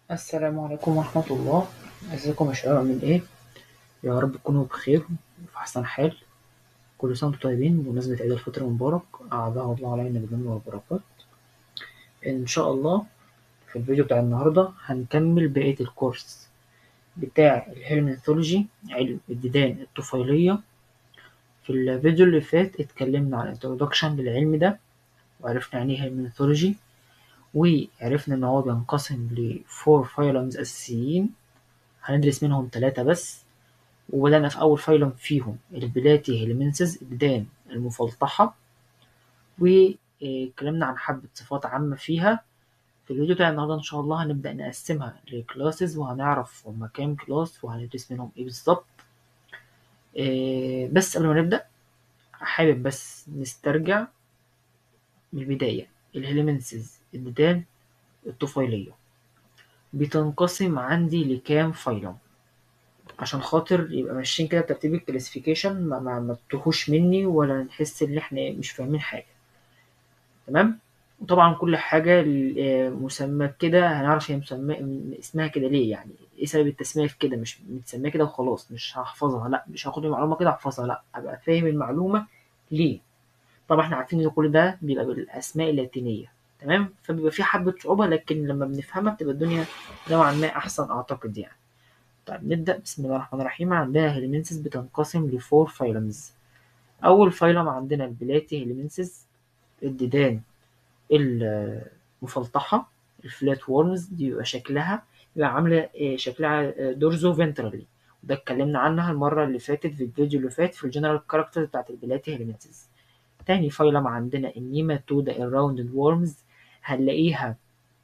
السلام عليكم ورحمة الله ازيكم يا شباب عاملين ايه يا رب تكونوا بخير وفي احسن حال كل سنة وانتم طيبين بمناسبة عيد الفطر المبارك أعاده الله علينا بالمن والبركات إن شاء الله في الفيديو بتاع النهاردة هنكمل بقية الكورس بتاع الهيرمنثولوجي علم الديدان الطفيلية في الفيديو اللي فات اتكلمنا عن introduction للعلم ده وعرفنا يعني ايه هيرمنثولوجي وعرفنا إن هو بينقسم لفور فايلمز أساسيين هندرس منهم ثلاثة بس وبدأنا في أول فايلم فيهم البلاتي هيلمنسز الديدان المفلطحة واتكلمنا عن حبة صفات عامة فيها في الفيديو بتاع النهاردة إن شاء الله هنبدأ نقسمها لكلاسز وهنعرف هما كام كلاس وهندرس منهم إيه بالظبط بس قبل ما نبدأ حابب بس نسترجع من البداية الهيلمنسز الديدان الطفيلية بتنقسم عندي لكام فايلم عشان خاطر يبقى ماشيين كده بترتيب الكلاسيفيكيشن ما, ما, ما تتوهوش مني ولا نحس ان احنا مش فاهمين حاجة تمام وطبعا كل حاجة مسمى كده هنعرف هي مسمى اسمها كده ليه يعني ايه سبب التسمية في كده مش متسمية كده وخلاص مش هحفظها لا مش هاخد المعلومة كده احفظها لا ابقى فاهم المعلومة ليه طبعا احنا عارفين ان كل ده بيبقى بالاسماء اللاتينية تمام فبيبقى في حبة صعوبة لكن لما بنفهمها بتبقى الدنيا نوعا ما أحسن أعتقد يعني طيب نبدأ بسم الله الرحمن الرحيم عندنا هيلمنسز بتنقسم لفور فايلمز أول فايلم عندنا البلاتي هيلمنسز الديدان المفلطحة الفلات وورمز دي بيبقى شكلها بيبقى عاملة شكلها دورزو فنترالي وده اتكلمنا عنها المرة اللي فاتت في الفيديو اللي فات في الجنرال كاركتر بتاعت البلاتي هيلمنسز تاني فايلم عندنا النيماتودا الراوندد وورمز هنلاقيها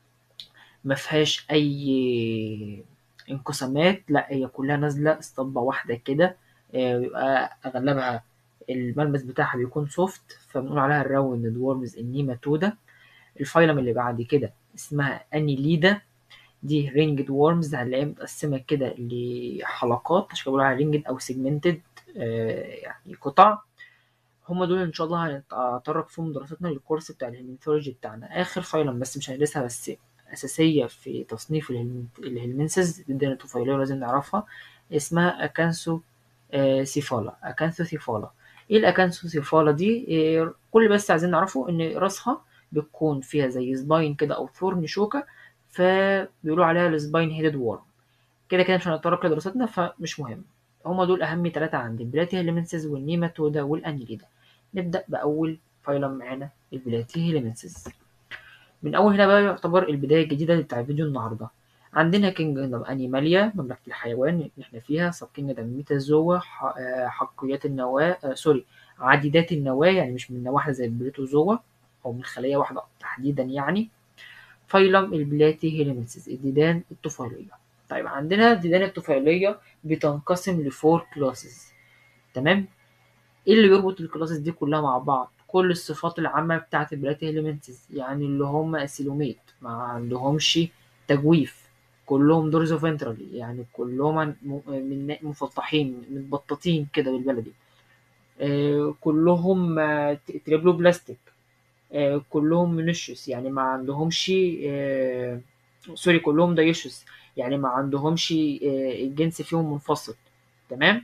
مفيهاش أي انقسامات لا هي كلها نازلة اسطمبة واحدة كده بيبقى أغلبها الملمس بتاعها بيكون سوفت فبنقول عليها الراوندد وورمز النيماتودا الفايلم اللي بعد كده اسمها أنيليدا دي رينجد وورمز هنلاقيها متقسمة كده لحلقات عشان كده بقول عليها رينجد أو سيجمنتد يعني قطع هما دول ان شاء الله هنتطرق فيهم دراستنا للكورس بتاع الهيلمنثولوجي بتاعنا اخر فايلم بس مش هندرسها بس اساسيه في تصنيف الهيلمنسز الديدان الطفيليه ولازم نعرفها اسمها اكانسو سيفالا اكانثو سيفالا ايه الاكانثو سيفالا دي إيه كل بس عايزين نعرفه ان راسها بتكون فيها زي سباين كده او ثورن شوكه فبيقولوا عليها السباين هيدد وورم كده كده مش هنتطرق لدراستنا فمش مهم هما دول اهم ثلاثه عندي البلاتي هيلمنسز والنيماتودا والانيليدا نبدأ بأول فايلم معانا البلاتي هيلمنسز من أول هنا بقى يعتبر البداية الجديدة بتاع فيديو النهاردة عندنا كينجدم أنيماليا مملكة الحيوان اللي احنا فيها سب كينجدم ميتازوا حقيات النواة آه سوري عديدات النواة يعني مش من نواة واحدة زي البليتوزوا أو من خلية واحدة تحديدا يعني فايلم البلاتي هيلمنسز الديدان الطفيلية طيب عندنا الديدان الطفيلية بتنقسم لفور كلاسز تمام ايه اللي بيربط الكلاسز دي كلها مع بعض كل الصفات العامه بتاعه البلاتي هيلمنتس يعني اللي هم اسيلوميت ما عندهمش تجويف كلهم دورزو فنترالي يعني كلهم من مفطحين متبططين كده بالبلدي آه كلهم آه تريبلو بلاستيك آه كلهم منشس يعني ما عندهمش آه سوري كلهم دايشس يعني ما عندهمش آه الجنس فيهم منفصل تمام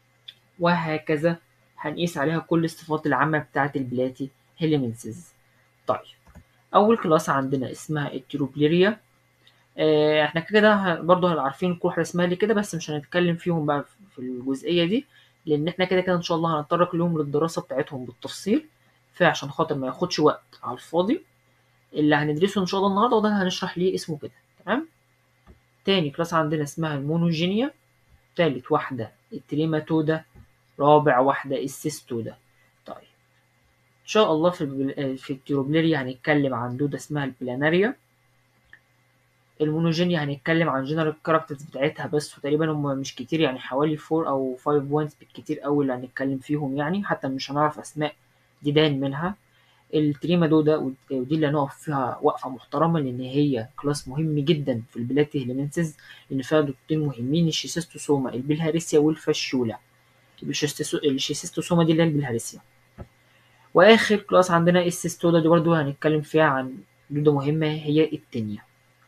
وهكذا هنقيس عليها كل الصفات العامة بتاعة البلاتي هيلمنسز طيب أول كلاس عندنا اسمها التروبليريا اه احنا كده برضه هنبقى عارفين كل واحدة اسمها ليه كده بس مش هنتكلم فيهم بقى في الجزئية دي لأن احنا كده كده إن شاء الله هنتطرق لهم للدراسة بتاعتهم بالتفصيل فعشان خاطر ما ياخدش وقت على الفاضي اللي هندرسه إن شاء الله النهاردة وده هنشرح ليه اسمه كده تمام تاني كلاس عندنا اسمها المونوجينيا تالت واحدة التريماتودا رابع واحدة السيستودا طيب إن شاء الله في البل... في التيروبليريا هنتكلم عن دودة اسمها البلاناريا المونوجينيا هنتكلم عن جنرال كاركترز بتاعتها بس وتقريبا هم مش كتير يعني حوالي 4 أو 5 بوينتس بالكتير أوي اللي هنتكلم فيهم يعني حتى مش هنعرف أسماء ديدان منها التريما دودا ودي اللي هنقف فيها وقفة محترمة لأن هي كلاس مهم جدا في البلاتي هيلمنسز لأن فيها دكتين مهمين الشيسيستوسوما البلهارسيا والفاشيولا الشيسيستوسوما دي اللي هي البلهارسيا واخر كلاس عندنا السيستودا دي برضو هنتكلم فيها عن دودة مهمة هي التانية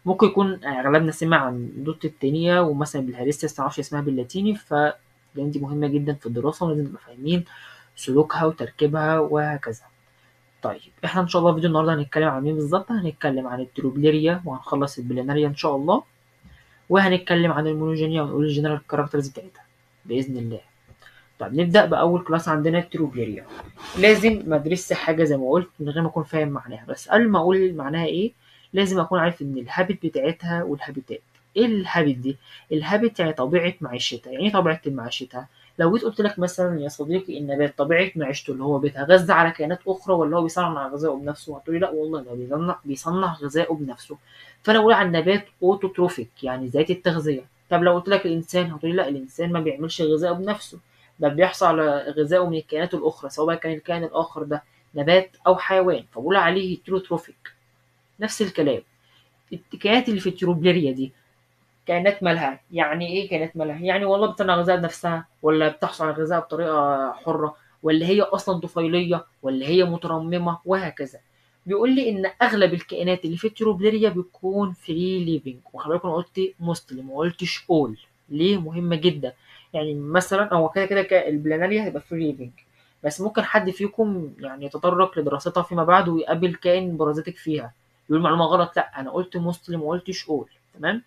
ممكن يكون اغلبنا سمع عن دوت التانية ومثلا بالهاريستس معرفش اسمها باللاتيني ف لان دي مهمة جدا في الدراسة ولازم نبقى فاهمين سلوكها وتركيبها وهكذا طيب احنا ان شاء الله فيديو النهارده هنتكلم عن مين بالظبط هنتكلم عن التروبليريا وهنخلص البلاناريا ان شاء الله وهنتكلم عن المونوجينيا ونقول الجنرال كاركترز بتاعتها باذن الله طيب نبدا باول كلاس عندنا التروبليريا لازم ما ادرسش حاجه زي ما قلت من غير ما اكون فاهم معناها بس قبل ما اقول معناها ايه لازم اكون عارف ان الهابت بتاعتها والهابيتات ايه الهابت دي الهابت يعني طبيعه معيشتها يعني ايه طبيعه معيشتها لو جيت قلت لك مثلا يا صديقي النبات طبيعه معيشته اللي هو بيتغذى على كائنات اخرى ولا هو بيصنع غذائه بنفسه هتقول لي لا والله ده بيصنع بيصنع غذائه بنفسه فانا اقول على النبات اوتوتروفيك يعني ذاتي التغذيه طب لو قلت لك الانسان هتقول لي لا الانسان ما بيعملش غذائه بنفسه ده بيحصل على غذائه من الكائنات الاخرى سواء كان الكائن الاخر ده نبات او حيوان فبقول عليه هيتروتروفيك نفس الكلام الكائنات اللي في التروبليريا دي كائنات مالها يعني ايه كائنات مالها يعني والله بتصنع غذاء بنفسها ولا بتحصل على غذاء بطريقه حره ولا هي اصلا طفيليه ولا هي مترممه وهكذا بيقول لي ان اغلب الكائنات اللي في التروبليريا بتكون فري ليفنج وخلي بالكم انا قلت مسلم ما قلتش اول ليه مهمه جدا يعني مثلا هو كده كده البلاناريا هيبقى فري ليفنج بس ممكن حد فيكم يعني يتطرق لدراستها فيما بعد ويقابل كائن بارازيتك فيها يقول معلومه غلط لا انا قلت مسلم ما قلتش اول تمام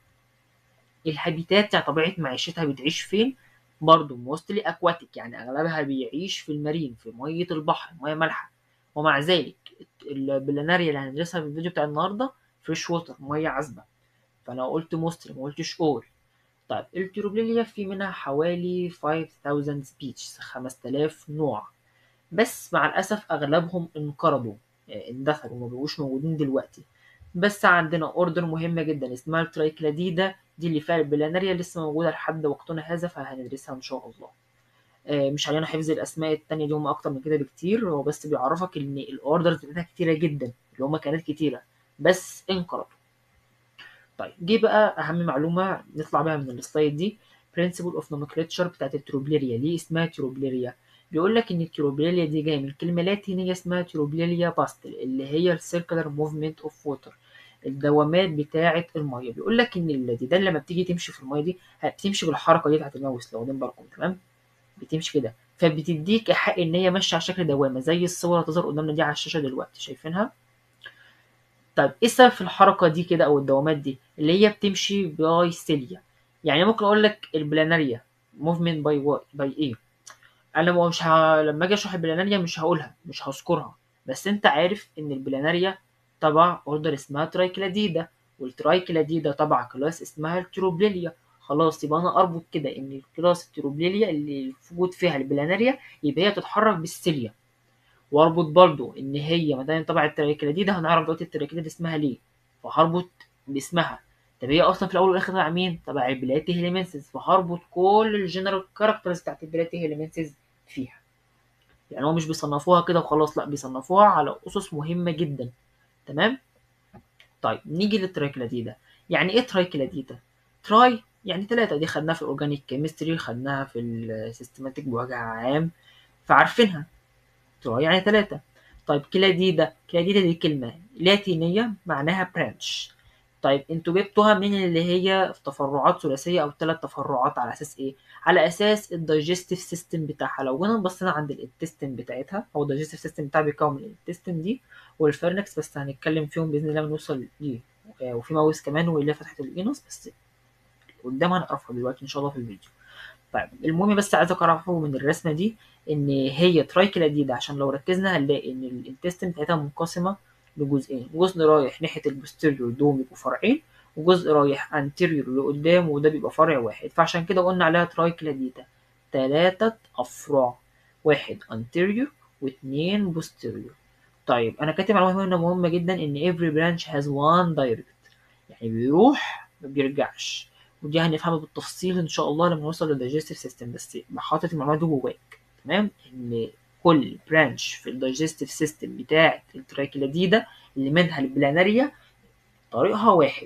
الهابيتات يعني طبيعه معيشتها بتعيش فين برضه موستلي اكواتيك يعني اغلبها بيعيش في المارين في ميه البحر ميه مالحه ومع ذلك البلاناريا اللي هندرسها في الفيديو بتاع النهارده فريش ووتر ميه عذبه فانا قلت مسلم ما قلتش اول طيب التروبليليا في منها حوالي 5000 سبيتش 5000 نوع بس مع الاسف اغلبهم انقرضوا اندثروا وما بقوش موجودين دلوقتي بس عندنا اوردر مهمه جدا اسمها الترايكلاديدا دي اللي فيها البلاناريا لسه موجوده لحد وقتنا هذا فهندرسها ان شاء الله مش علينا حفظ الاسماء التانية دي هم اكتر من كده بكتير هو بس بيعرفك ان الاوردرز بتاعتها كتيره جدا اللي هم كانت كتيره بس انقرضوا طيب جه بقى اهم معلومه نطلع بيها من السلايد دي principle of nomenclature بتاعت التروبليريا ليه اسمها تروبليريا بيقول لك ان التروبليريا دي جايه من كلمه لاتينيه اسمها تروبليريا باستل اللي هي السيركلر موفمنت اوف ووتر الدوامات بتاعه الميه بيقول لك ان الديدان لما بتيجي تمشي في الميه دي بتمشي بالحركه دي بتاعت الماوس لو واخدين بالكم تمام بتمشي كده فبتديك ايحاء ان هي ماشيه على شكل دوامه زي الصور اللي هتظهر قدامنا دي على الشاشه دلوقتي شايفينها طيب ايه السبب في الحركه دي كده او الدوامات دي اللي هي بتمشي باي سيليا يعني ممكن اقول لك البلاناريا موفمنت باي باي ايه انا مش ه... لما اجي اشرح البلاناريا مش هقولها مش هذكرها بس انت عارف ان البلاناريا تبع اوردر اسمها ترايكلاديدا والترايكلاديدا تبع كلاس اسمها التروبليليا خلاص يبقى انا اربط كده ان الكلاس التروبليليا اللي وجود فيها البلاناريا يبقى هي تتحرك بالسيليا واربط برضو ان هي ما دام تبع الترايكلاديدا هنعرف دلوقتي الترايكلاديدا اسمها ليه فهربط باسمها طب هي اصلا في الاول والاخر تبع مين تبع البلاتي هيليمنسز فهربط كل الجنرال كاركترز بتاعت البلاتي هيليمنسز فيها يعني هو مش بيصنفوها كده وخلاص لا بيصنفوها على اسس مهمه جدا تمام طيب نيجي للترايكلاديدا يعني ايه ترايكلاديدا تراي يعني ثلاثة دي خدناها في الأورجانيك كيمستري خدناها في السيستماتيك بوجه عام فعارفينها تراي يعني ثلاثة طيب كلاديدا كلاديدا دي كلمة لاتينية معناها برانش طيب انتوا جبتوها من اللي هي تفرعات ثلاثية أو ثلاث تفرعات على أساس إيه؟ على أساس الدايجستيف سيستم بتاعها لو جينا بصينا عند الانتستين بتاعتها أو الدايجستيف سيستم بتاعها بيتكون من الانتستين دي والفيرنكس بس هنتكلم فيهم بإذن الله نوصل ليه وفي ماوس كمان واللي فتحت الإينوس بس قدام هنعرفها دلوقتي إن شاء الله في الفيديو طيب المهم بس عايزك أعرفه من الرسمة دي إن هي ترايكلاديدا عشان لو ركزنا هنلاقي إن الانتستين بتاعتها منقسمة لجزئين جزء رايح ناحية البوستيريور دوم بيبقوا فرعين وجزء رايح انتيريور لقدام وده بيبقى فرع واحد فعشان كده قلنا عليها ترايكلاديتا تلاتة أفرع واحد انتيريور واتنين بوستيريور طيب أنا كاتب معلومة هنا مهمة جدا إن every branch has one direct يعني بيروح ما بيرجعش ودي هنفهمها بالتفصيل إن شاء الله لما نوصل للدايجستيف سيستم بس حاطط المعلومة دي جواك تمام إن كل برانش في الدايجستيف سيستم بتاعة الترايكلاديدا اللي منها البلاناريا طريقها واحد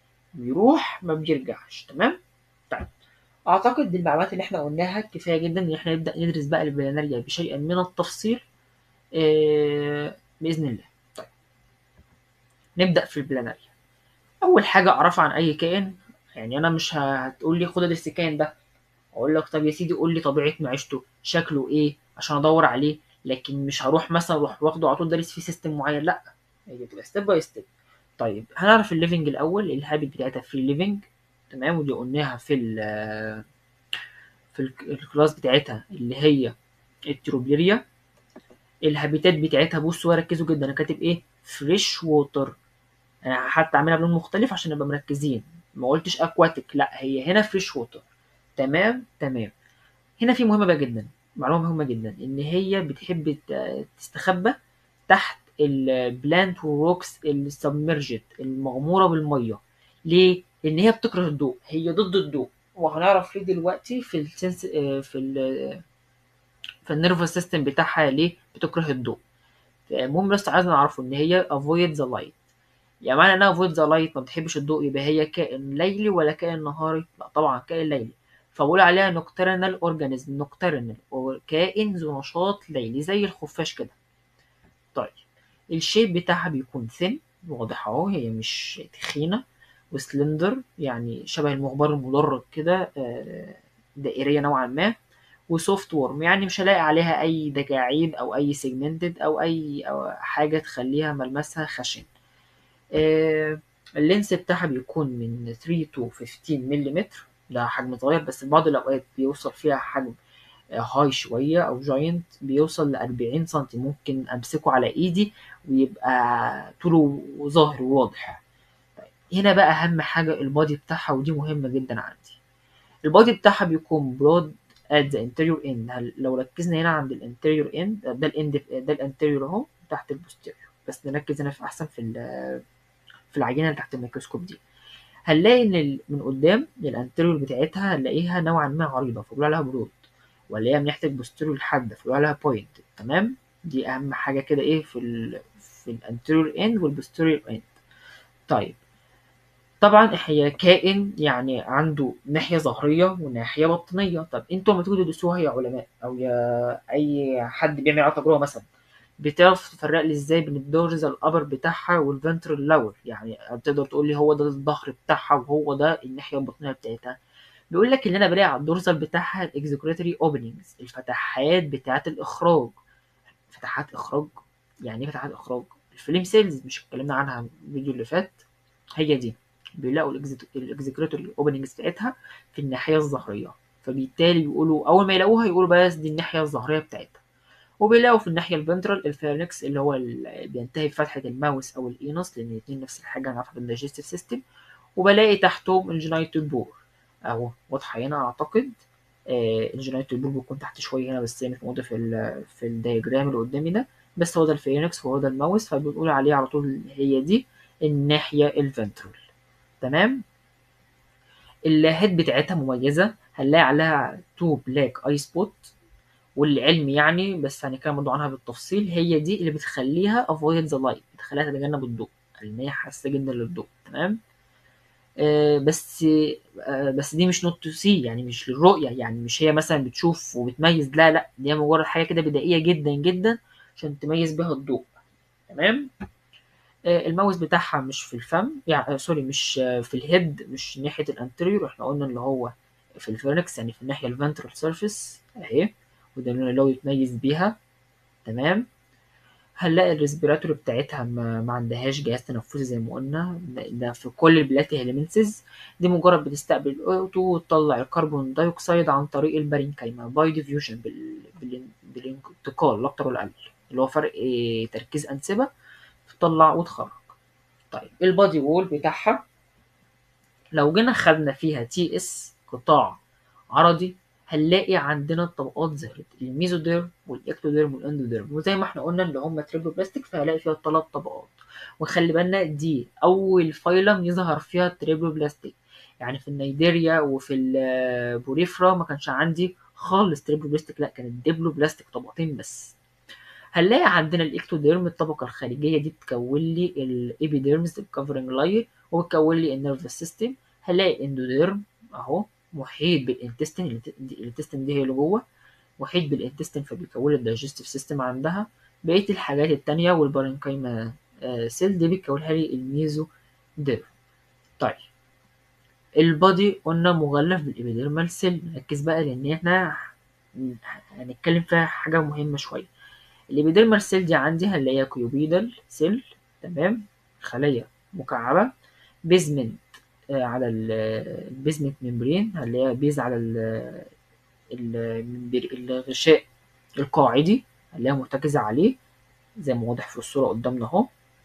بيروح ما بيرجعش تمام طيب اعتقد المعلومات اللي احنا قلناها كفايه جدا ان احنا نبدا ندرس بقى البلاناريا بشيء من التفصيل آه باذن الله طيب نبدا في البلاناريا اول حاجه اعرفها عن اي كائن يعني انا مش هتقول لي خد ادرس الكائن ده اقول لك طب يا سيدي قول لي طبيعه معيشته شكله ايه عشان ادور عليه لكن مش هروح مثلا اروح واخده على طول دارس فيه سيستم معين لا هي بتبقى ستيب باي ستيب طيب هنعرف الليفنج الاول الهابت بتاعتها فري ليفنج تمام ودي قلناها في ال في الكلاس بتاعتها اللي هي التروبيريا الهابيتات بتاعتها بصوا ركزوا جدا انا كاتب ايه فريش ووتر انا حتى عاملها بلون مختلف عشان نبقى مركزين ما قلتش اكواتيك لا هي هنا فريش ووتر تمام تمام هنا في مهمه بقى جدا معلومه مهمه جدا ان هي بتحب تستخبى تحت البلانت والروكس السبمرجت المغموره بالميه ليه لان هي بتكره الضوء هي ضد الضوء وهنعرف ليه دلوقتي في السنس في ال في النيرفس سيستم بتاعها ليه بتكره الضوء المهم بس عايز نعرفه ان هي avoid the light يعني معنى انها avoid the light ما بتحبش الضوء يبقى هي كائن ليلي ولا كائن نهاري لا طبعا كائن ليلي فبقول عليها نوكترنال اورجانيزم نوكترنال كائن ذو نشاط ليلي زي الخفاش كده طيب الشيب بتاعها بيكون ثين واضح اهو هي مش تخينه وسلندر يعني شبه المغبر المدرج كده دائريه نوعا ما وسوفت وورم يعني مش هلاقي عليها اي دجاعيد او اي سيجمنتد او اي أو حاجه تخليها ملمسها خشن آه اللينس بتاعها بيكون من 3 تو 15 ملم ده حجم صغير بس في بعض الاوقات بيوصل فيها حجم هاي شوية أو جاينت بيوصل لأربعين سنتي ممكن أمسكه على إيدي ويبقى طوله ظاهر وواضح هنا بقى أهم حاجة البادي بتاعها ودي مهمة جدا عندي البادي بتاعها بيكون برود at the interior end لو ركزنا هنا عند الانتيريور end ده الاند ده الانتيريور اهو تحت البوستيريور بس نركز هنا في احسن في في العينه اللي تحت الميكروسكوب دي هنلاقي ان من قدام الانتيريور بتاعتها هنلاقيها نوعا ما عريضه فبقول عليها برود ولا هي من ناحيه البوستيريور حاده فبقول عليها بوينت تمام دي اهم حاجه كده ايه في ال في الانتيريور اند والبوستيريور اند طيب طبعا هي كائن يعني عنده ناحيه ظهريه وناحيه بطنيه طب انتوا لما تيجوا تدرسوها يا علماء او يا اي حد بيعمل على تجربه مثلا بتعرف تفرق لي ازاي بين الدورزال الابر بتاعها والفنترال لور يعني تقدر تقول لي هو ده الظهر بتاعها وهو ده الناحيه البطنيه بتاعتها بيقول لك ان انا بلاقي على الدورزال بتاعها الاكزيكريتوري اوبننجز الفتحات بتاعه الاخراج فتحات اخراج يعني ايه فتحات اخراج الفيلم سيلز مش اتكلمنا عنها الفيديو اللي فات هي دي بيلاقوا الاكزيكريتوري اوبننجز بتاعتها في الناحيه الظهريه فبالتالي بيقولوا اول ما يلاقوها يقولوا بس دي الناحيه الظهريه بتاعتها وبيلاقوا في الناحيه الفنترال الفيرنكس اللي هو بينتهي بفتحه الماوس او الاينوس لان الاثنين نفس الحاجه هنعرفها في الدايجستيف سيستم وبلاقي تحتهم الجينايتال بور اهو واضحه هنا اعتقد آه الجينايتال بور بيكون تحت شويه هنا بس هي مش موجوده في ال في الدايجرام اللي قدامي ده بس هو ده الفيرنكس وهو ده الماوس فبنقول عليه على طول هي دي الناحيه الفنترال تمام الهيد بتاعتها مميزه هنلاقي عليها تو بلاك اي سبوت والعلم يعني بس هنتكلم برضه عنها بالتفصيل هي دي اللي بتخليها avoid the light بتخليها تتجنب الضوء لان هي حساسه جدا للضوء تمام آه بس آه بس دي مش نوت تو سي يعني مش للرؤيه يعني مش هي مثلا بتشوف وبتميز لا لا دي مجرد حاجه كده بدائيه جدا جدا عشان تميز بها الضوء تمام آه الماوس بتاعها مش في الفم يعني سوري مش في الهيد مش ناحيه الانتريور احنا قلنا اللي هو في الفيرنكس يعني في الناحيه الفنترال سيرفيس اهي وده اللي هو يتميز بيها تمام هنلاقي الريسبيراتوري بتاعتها ما, ما عندهاش جهاز تنفسي زي ما قلنا ده في كل البلاتي هيلمنتسز دي مجرد بتستقبل الاوتو وتطلع الكربون دايوكسيد عن طريق البارينكايما باي ديفيوجن بال... بال... بالانتقال لا اكتر ولا اقل اللي هو فرق تركيز انسبه تطلع وتخرج طيب البادي وول بتاعها لو جينا خدنا فيها تي اس قطاع عرضي هنلاقي عندنا الطبقات ظهرت الميزوديرم والاكتوديرم والاندوديرم وزي ما احنا قلنا اللي هم تريبلوبلاستيك فهلاقي فيها ثلاث طبقات وخلي بالنا دي اول فايلم يظهر فيها التريبلوبلاستيك يعني في النيديريا وفي البوريفرا ما كانش عندي خالص تريبلوبلاستيك لا كان الديبلوبلاستيك طبقتين بس هنلاقي عندنا الاكتوديرم الطبقه الخارجيه دي بتكون لي الابيديرمز الكفرنج لاير وبتكون لي النيرفس سيستم هنلاقي الاندوديرم اهو محيط بالانتستين الانتستين دي هي اللي جوه محيط بالانتستين فبيكون الدايجستيف سيستم عندها بقيه الحاجات التانية والبارنكايما سيل دي بتكونها لي الميزو دير طيب البادي قلنا مغلف بالإبيديرمال سيل نركز بقى لأن احنا هنتكلم فيها حاجة مهمة شوية الإبيديرمال سيل دي عندي هنلاقيها كيوبيدال سيل تمام خلية مكعبة بيزمنت آه، على البيزمنت ممبرين هنلاقيها بيز على ال- الممبر- الغشاء القاعدي هنلاقيها مرتكزة عليه زي ما واضح في الصورة قدامنا اهو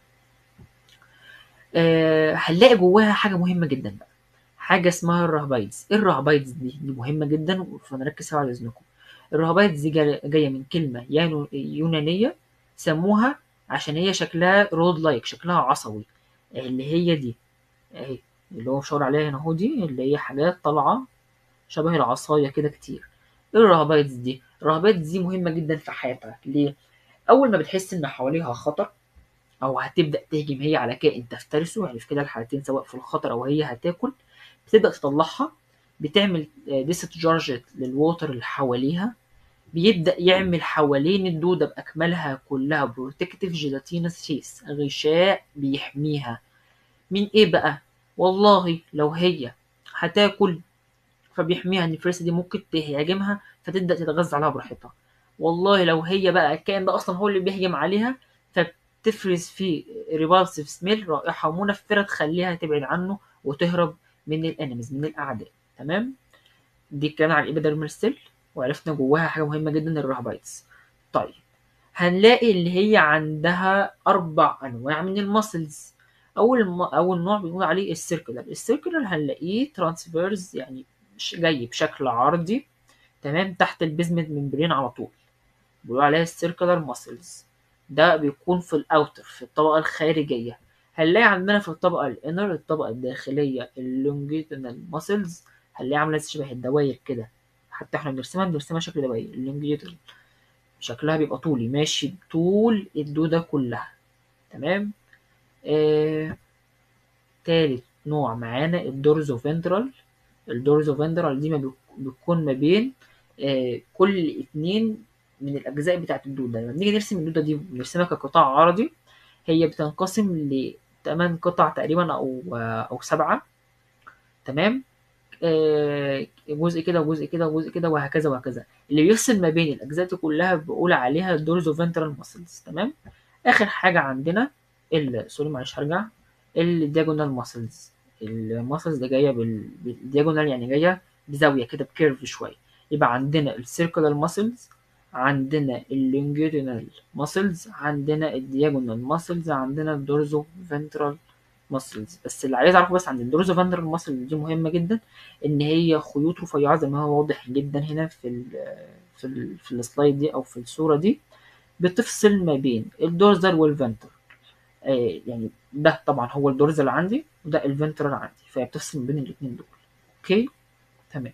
آه، هنلاقي جواها حاجة مهمة جدا بقى حاجة اسمها الرهبايدز ايه الرهبايدز دي دي مهمة جدا فنركز فيها على اذنكم الرهبايدز دي جا- جاية من كلمة يانو- يونانية سموها عشان هي شكلها رود لايك شكلها عصوي اللي هي دي اهي اللي هو مشاور عليها هنا اهو دي اللي هي حاجات طالعة شبه العصاية كده كتير ايه الرهبايدز دي الرهبايدز دي مهمة جدا في حياتك ليه اول ما بتحس ان حواليها خطر او هتبدا تهجم هي على كائن تفترسه يعني في كده الحالتين سواء في الخطر او هي هتاكل بتبدا تطلعها بتعمل ديستجارج للووتر اللي حواليها بيبدا يعمل حوالين الدوده باكملها كلها بروتكتيف جيلاتينس فيس غشاء بيحميها من ايه بقى والله لو هي هتاكل فبيحميها ان الفريسه دي ممكن تهاجمها فتبدا تتغذى عليها براحتها والله لو هي بقى الكائن ده اصلا هو اللي بيهجم عليها فبتفرز فيه ريبالسيف سميل رائحه منفره تخليها تبعد عنه وتهرب من الانيميز من الاعداء تمام دي الكلام عن الابيدرمال سيل وعرفنا جواها حاجه مهمه جدا الرهبايتس طيب هنلاقي اللي هي عندها اربع انواع من المسلز اول م... اول نوع بنقول عليه السيركلر السيركلر هنلاقيه ترانسفيرز يعني مش جاي بشكل عرضي تمام تحت البيزمنت ممبرين على طول بيقولوا عليها السيركلر ماسلز ده بيكون في الاوتر في الطبقه الخارجيه هنلاقي عندنا في الطبقه الانر الطبقه الداخليه اللونجيتونال ماسلز هنلاقي عامله شبه الدواير كده حتى احنا بنرسمها بنرسمها شكل دواير اللونجيتونال شكلها بيبقى طولي ماشي طول الدودة كلها تمام آه... تالت نوع معانا الدورزو فنترال الدورزو فنترال دي ما بيك- بتكون ما بين آه... كل اتنين من الأجزاء بتاعة الدودة لما بنيجي نرسم الدودة دي بنرسمها كقطاع عرضي هي بتنقسم لتمن قطع تقريبا أو أو سبعة تمام آه، جزء كده وجزء كده وجزء كده وهكذا وهكذا اللي بيفصل ما بين الاجزاء دي كلها بقول عليها الدورزو فنترال ماسلز تمام اخر حاجه عندنا ال سوري معلش هرجع الدياجونال ماسلز الماسلز اللي جايه بال- بالدياجونال يعني جايه بزاويه كده بكيرف شويه يبقى عندنا السيركلر ماسلز عندنا اللونجيتونال ماسلز عندنا الدياجونال ماسلز عندنا الدورزو فنترال ماسلز بس اللي عايز اعرفه بس عن الدورزو فنترال ماسلز دي مهمه جدا ان هي خيوط رفيعه زي ما هو واضح جدا هنا في ال في ال في السلايد دي او في الصوره دي بتفصل ما بين الدورزال والفنتر آه يعني ده طبعا هو الدورزال عندي وده الفنترال عندي فهي بتفصل ما بين الاثنين دول اوكي تمام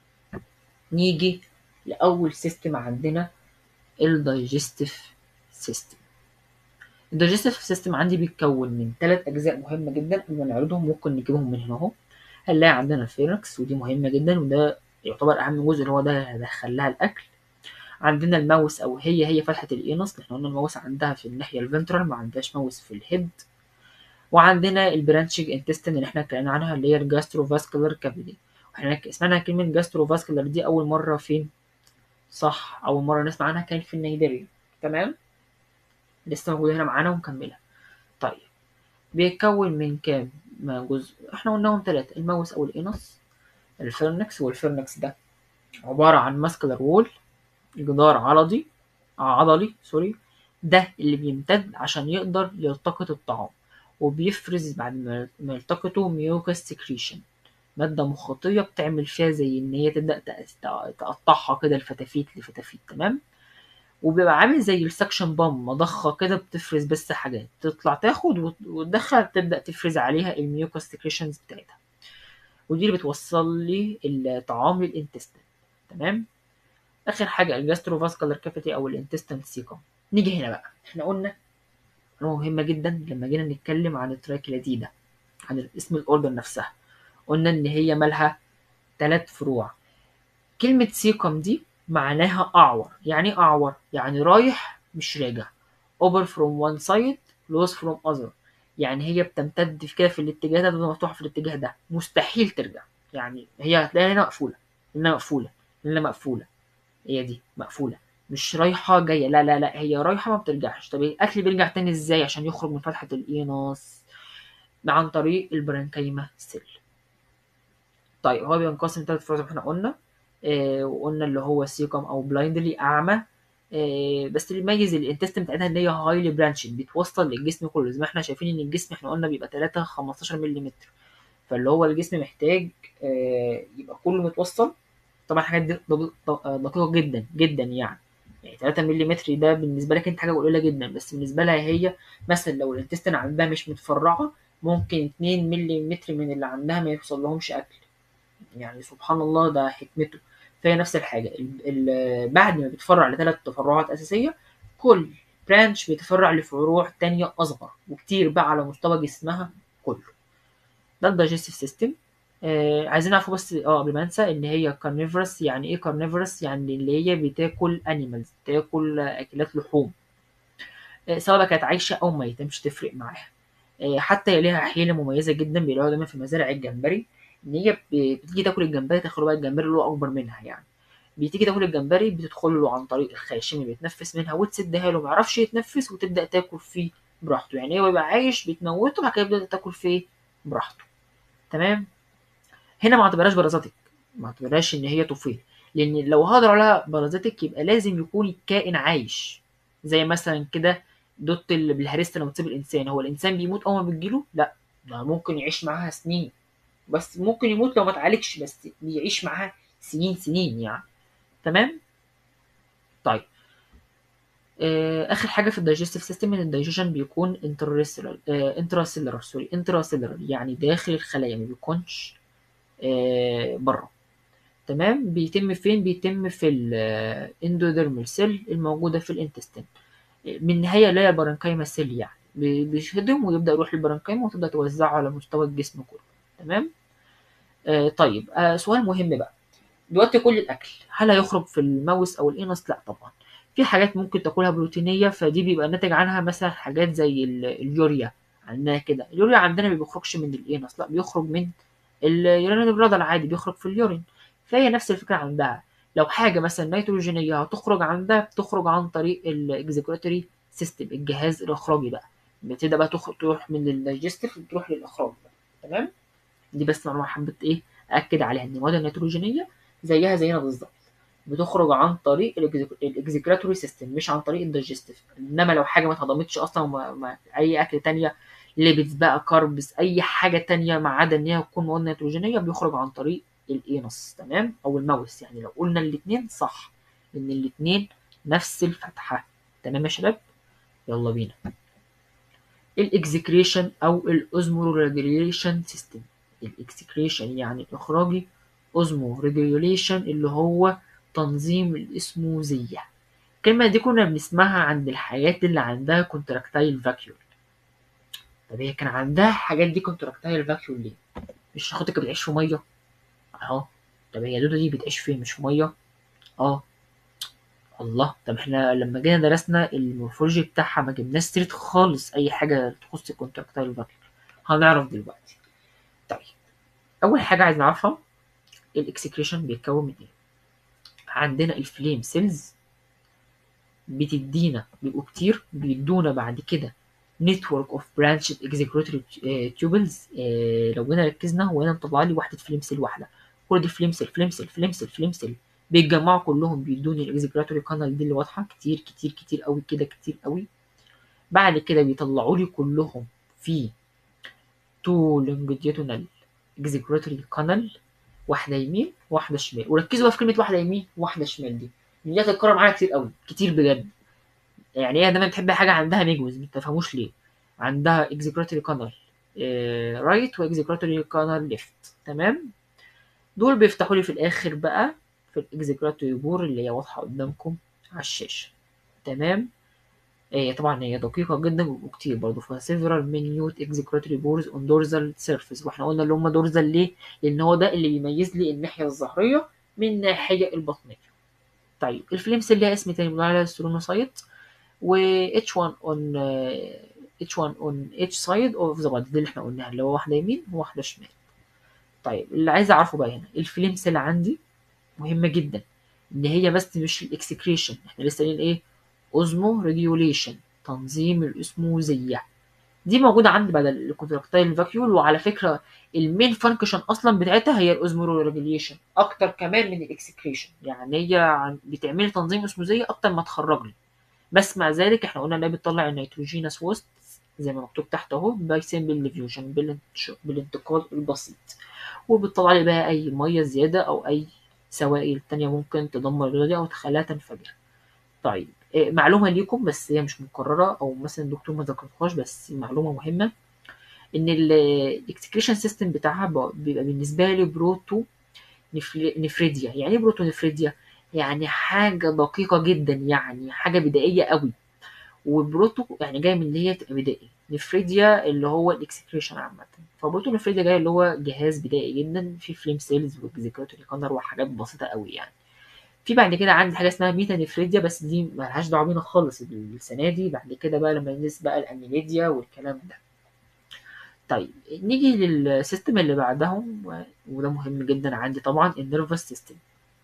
نيجي لاول سيستم عندنا الدايجستيف سيستم الدايجستيف سيستم عندي بيتكون من ثلاث اجزاء مهمه جدا قبل ما نعرضهم ممكن نجيبهم من هنا اهو هنلاقي عندنا الفيركس ودي مهمة جدا وده يعتبر أهم جزء اللي هو ده هدخل لها الأكل عندنا الماوس أو هي هي فتحة الإينس احنا قلنا الماوس عندها في الناحية الفنترال ما عندهاش ماوس في الهيد وعندنا البرانشنج انتستين اللي احنا اتكلمنا عنها اللي هي الجاستروفاسكولار كافيتي واحنا سمعنا كلمة جاستروفاسكولار دي أول مرة فين؟ صح أول مرة نسمع عنها كانت في النيجيريا تمام؟ لسه موجودة هنا معانا ومكملة طيب بيتكون من كام ما جزء احنا قلناهم ثلاثة الماوس او الانس الفيرنكس والفيرنكس ده عبارة عن ماسكولار وول جدار عضلي عضلي سوري ده اللي بيمتد عشان يقدر يلتقط الطعام وبيفرز بعد ما ما يلتقطه ميوكس سكريشن مادة مخاطية بتعمل فيها زي إن هي تبدأ تق- تقطعها كده لفتافيت لفتافيت تمام وبيبقى عامل زي السكشن بام مضخة كده بتفرز بس حاجات تطلع تاخد وت- وتدخل تبدأ تفرز عليها الميوكس سكريشنز بتاعتها ودي اللي بتوصل لي الطعام للانتستين تمام اخر حاجه الجاستروفاسكولار كافيتي او الانتستين سيكم نيجي هنا بقى احنا قلنا معلومه مهمه جدا لما جينا نتكلم عن التراكيلاتيدا عن اسم الاوردر نفسها قلنا ان هي مالها ثلاث فروع كلمه سيكم دي معناها اعور يعني ايه اعور يعني رايح مش راجع over from one side close from other يعني هي بتمتد في كده في الاتجاه ده تفضل مفتوحه في الاتجاه ده مستحيل ترجع يعني هي هتلاقيها هنا مقفوله هنا مقفوله هنا مقفوله هي دي مقفوله مش رايحه جايه لا لا لا هي رايحه ما بترجعش طب الاكل بيرجع تاني ازاي عشان يخرج من فتحه الايناس عن طريق البرانكيما سيل طيب هو بينقسم ثلاث فروع زي ما احنا قلنا آه وقلنا اللي هو سيكم او بلايندلي اعمى آه بس اللي يميز الانتستين بتاعتها ان هي هايلي برانشد بتوصل للجسم كله زي ما احنا شايفين ان الجسم احنا قلنا بيبقى 3 15 ملم فاللي هو الجسم محتاج آه يبقى كله متوصل طبعا الحاجات دي دقيقه جدا جدا يعني يعني 3 ملم ده بالنسبه لك انت حاجه قليله جدا بس بالنسبه لها هي مثلا لو الانتستين عندها مش متفرعه ممكن 2 ملم من اللي عندها ما يوصل لهمش اكل يعني سبحان الله ده حكمته فهي نفس الحاجه ال ال بعد ما بتفرع لثلاث تفرعات اساسيه كل برانش بيتفرع لفروع تانية اصغر وكتير بقى على مستوى جسمها كله ده الدايجستيف سيستم آه عايزين نعرفوا بس اه قبل ما انسى ان هي كارنيفرس يعني ايه كارنيفرس يعني اللي هي بتاكل انيمالز بتاكل اكلات لحوم آه سواء بقى كانت عايشه او ميته مش تفرق معاها آه حتى هي ليها حيله مميزه جدا بيلاقوها دايما في مزارع الجمبري ان هي بتيجي تاكل الجمبري تاخد بقى الجمبري اللي هو اكبر منها يعني بتيجي تاكل الجمبري بتدخل له عن طريق الخياشيم اللي بيتنفس منها وتسدها له ما يعرفش يتنفس وتبدا تاكل فيه براحته يعني هو يبقى عايش بتموته بعد كده يبدا تاكل فيه براحته تمام هنا ما اعتبرهاش بارازيتك ما اعتبرهاش ان هي طفيل لان لو هقدر عليها بارازيتك يبقى لازم يكون الكائن عايش زي مثلا كده دوت اللي بالهرسه لما تصيب الانسان هو الانسان بيموت اول ما بتجيله لا ده ممكن يعيش معاها سنين بس ممكن يموت لو ما اتعالجش بس بيعيش معاها سنين سنين يعني تمام طيب آه اخر حاجه في الدايجستيف سيستم ان الدايجيشن بيكون انترسيلر آه انتراسيلر سوري انتراسيلر يعني داخل الخلايا ما بيكونش آه بره تمام بيتم فين بيتم في الاندوديرمال سيل الموجوده في الانتستين من النهايه لا البرانكايما سيل يعني بيشهدهم ويبدا يروح للبرانكايما وتبدا توزعه على مستوى الجسم كله تمام آه طيب آه سؤال مهم بقى دلوقتي كل الاكل هل هيخرج في الماوس او الانس لا طبعا في حاجات ممكن تاكلها بروتينيه فدي بيبقى ناتج عنها مثلا حاجات زي اليوريا عندنا كده اليوريا عندنا ما بيخرجش من الانس لا بيخرج من اليورين برادة العادي بيخرج في اليورين فهي نفس الفكره عندها لو حاجه مثلا نيتروجينيه هتخرج عندها بتخرج عن طريق الاكزيكوتوري سيستم الجهاز الاخراجي بقى بتبدا بقى تروح من الدايجستيف تروح للاخراج بقى تمام دي بس معلومه حبيت ايه اكد عليها ان المواد النيتروجينيه زيها زينا بالظبط بتخرج عن طريق الاكزيكراتوري سيستم مش عن طريق الدايجستيف انما لو حاجه ما اتهضمتش اصلا وما ما اي اكل تانية ليبيدز بقى كاربس اي حاجه تانية ما عدا ان هي تكون مواد نيتروجينيه بيخرج عن طريق الانس تمام او الماوس يعني لو قلنا الاثنين صح ان الاثنين نفس الفتحه تمام يا شباب يلا بينا الاكزيكريشن او الاوزمو ريجوليشن سيستم الاكسكريشن يعني اخراجي اوزمو ريجوليشن اللي هو تنظيم الاسموزيه الكلمه دي كنا بنسمعها عند الحاجات اللي عندها كونتراكتايل فاكيول طب هي كان عندها الحاجات دي كونتراكتايل فاكيول ليه مش شخصيتك بتعيش في ميه اهو طب هي الدوده دي بتعيش فين مش في ميه اه الله طب احنا لما جينا درسنا المورفولوجي بتاعها ما جبناش سيره خالص اي حاجه تخص الكونتراكتايل فاكيول هنعرف دلوقتي طيب اول حاجه عايز نعرفها الاكسكريشن بيتكون من ايه عندنا الفليم سيلز بتدينا بيبقوا كتير بيدونا بعد كده نتورك اوف برانشد اكزيكيوتوري تيوبلز لو جينا ركزنا هو هنا مطلع لي واحده فليم سيل واحده كل دي فليم سيل فليم سيل فليم سيل فليم سيل بيتجمعوا كلهم بيدوني الاكزيكيوتوري كانال دي اللي واضحه كتير كتير كتير قوي كده كتير قوي بعد كده بيطلعوا لي كلهم في تو لونجيتيودنال اكزيكيوتوري كانال واحده يمين واحده شمال وركزوا بقى في كلمه واحده يمين واحده شمال دي دي هتتكرر معانا كتير قوي كتير بجد يعني هي دايما بتحب حاجه عندها ميجوز ما تفهموش ليه عندها اكزيكيوتوري كانال رايت واكزيكيوتوري كانال ليفت تمام دول بيفتحوا لي في الاخر بقى في الاكزيكيوتوري بور اللي هي واضحه قدامكم على الشاشه تمام هي طبعا هي دقيقة جدا وكتير برضه فيها several minute executory pores on dorsal surface واحنا قلنا اللي هم dorsal ليه؟ لأن هو ده اللي بيميز لي الناحية الظهرية من الناحية البطنية. طيب الفليمس اللي ليها اسم تاني بنقول عليها سترونوسايت و H1 on each one on each side of the body دي اللي احنا قلناها اللي هو واحدة يمين وواحدة شمال طيب اللي عايز اعرفه بقى هنا الفليم سيل عندي مهمة جدا ان هي بس مش الاكسكريشن احنا لسه قايلين ايه اوزمو ريجوليشن تنظيم الاسموزية دي موجودة عندي بدل الكونتراكتايل فاكيول وعلى فكرة المين فانكشن اصلا بتاعتها هي الاوزمو ريجوليشن اكتر كمان من الاكسكريشن يعني هي عن- بتعمل تنظيم اسموزية اكتر ما تخرج لي بس مع ذلك احنا قلنا انها بتطلع النيتروجينس وسط زي ما مكتوب تحت اهو باي سيمبل ديفيوجن بالانتقال البسيط وبتطلع لي بقى اي ميه زياده او اي سوائل تانية ممكن تدمر الغدة دي او تخليها تنفجر طيب إيه، معلومه ليكم بس هي مش مكرره او مثلا الدكتور ما ذكرتهاش بس معلومه مهمه ان الاكسكريشن سيستم بتاعها ب- بيبقى بالنسبه لي بروتو نفل- نفريديا يعني ايه بروتو نفريديا يعني حاجه دقيقه جدا يعني حاجه بدائيه قوي وبروتو يعني جاي من اللي هي تبقى بدائي نفريديا اللي هو الاكسكريشن عامة فبروتو نفريديا جاي اللي هو جهاز بدائي جدا فيه فليم سيلز واكزيكيوتوري كانر وحاجات بسيطة قوي يعني في بعد كده عندي حاجة اسمها ميتا نفريديا بس دي ملهاش دعوة بينا خالص السنة دي بعد كده بقى لما ندرس بقى الأميليديا والكلام ده طيب نيجي للسيستم اللي بعدهم و- وده مهم جدا عندي طبعا النيرفس سيستم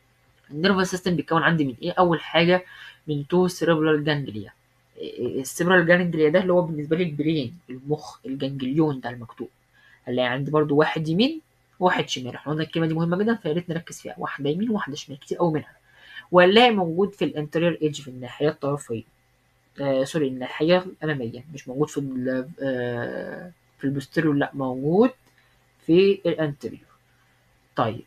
النيرفس سيستم بيتكون عندي من ايه اول حاجه من تو سيربرال جانجليا السيربرال جانجليا ده اللي هو بالنسبه لي البرين المخ الجانجليون ده المكتوب هنلاقي عندي برضو واحد يمين وواحد شمال احنا قلنا الكلمه دي مهمه جدا فيا ريت نركز فيها واحده يمين وواحده شمال كتير قوي منها وهنلاقي موجود في الانتريور ايدج في الناحيه الطرفيه آه سوري الناحيه الاماميه مش موجود في ال آه في البوستيريور لا موجود في الانتريور طيب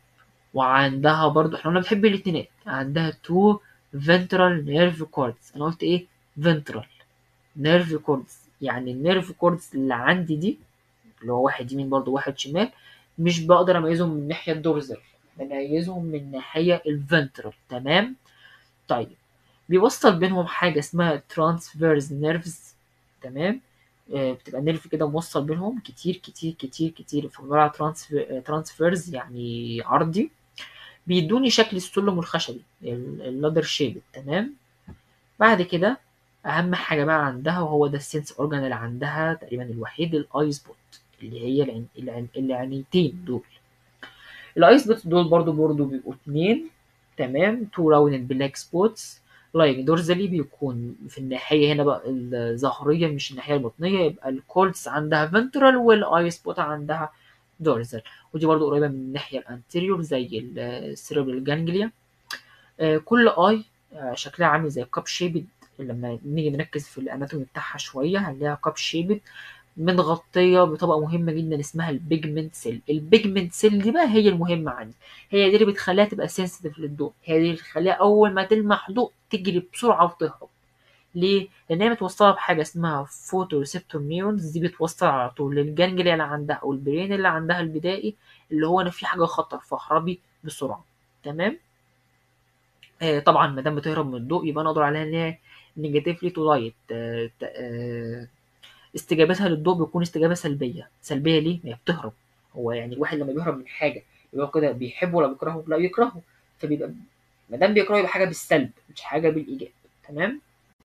وعندها برضو احنا قلنا بنحب الاتنينات عندها تو ventral nerve cords انا قلت ايه ventral nerve cords يعني النيرف كوردز اللي عندي دي اللي هو واحد يمين برضو واحد شمال مش بقدر اميزهم من الناحيه الدورزل بميزهم من الناحيه الفنترال تمام طيب بيوصل بينهم حاجه اسمها transverse nerves تمام آه، بتبقى نيرف كده موصل بينهم كتير كتير كتير كتير فبنقول على ترانسفيرز يعني عرضي بيدوني شكل السلم الخشبي اللادر شيب تمام بعد كده اهم حاجه بقى عندها وهو ده السنس اورجان اللي عندها تقريبا الوحيد الاي سبوت اللي هي العين العين العينيتين دول الاي سبوت دول برضو برضو بيبقوا اتنين تمام تو راوند بلاك سبوتس لايك دورزالي بيكون في الناحيه هنا بقى الظهريه مش الناحيه البطنيه يبقى الكولتس عندها فنترال والاي سبوت عندها دورزال ودي برضو قريبه من الناحيه الانتيريور زي السيربرال جانجليا آه، كل اي آه، شكلها عامل زي كاب شيبد لما نيجي نركز في الاناتومي بتاعها شويه هنلاقيها كاب شيبد متغطيه بطبقه مهمه جدا اسمها البيجمنت سيل البيجمنت سيل دي بقى هي المهمه عندي هي دي اللي بتخليها تبقى سنسيتيف للضوء هي دي اللي بتخليها اول ما تلمح ضوء تجري بسرعه وتهرب ليه؟ لان هي متوصله بحاجه اسمها فوتو ريسبتور نيورونز دي بتوصل على طول للجانجليا اللي عندها او البرين اللي عندها البدائي اللي هو انا في حاجه خطر فاهربي بسرعه تمام آه طبعا ما دام بتهرب من الضوء يبقى انا اقدر عليها ان هي نيجاتيفلي تو لايت استجابتها للضوء بتكون استجابه سلبيه سلبيه ليه ما هي بتهرب هو يعني الواحد لما بيهرب من حاجه يبقى كده بيحبه ولا بيكرهه لا يكرهه فبيبقى ما دام بيكرهه يبقى حاجه بالسلب مش حاجه بالايجاب تمام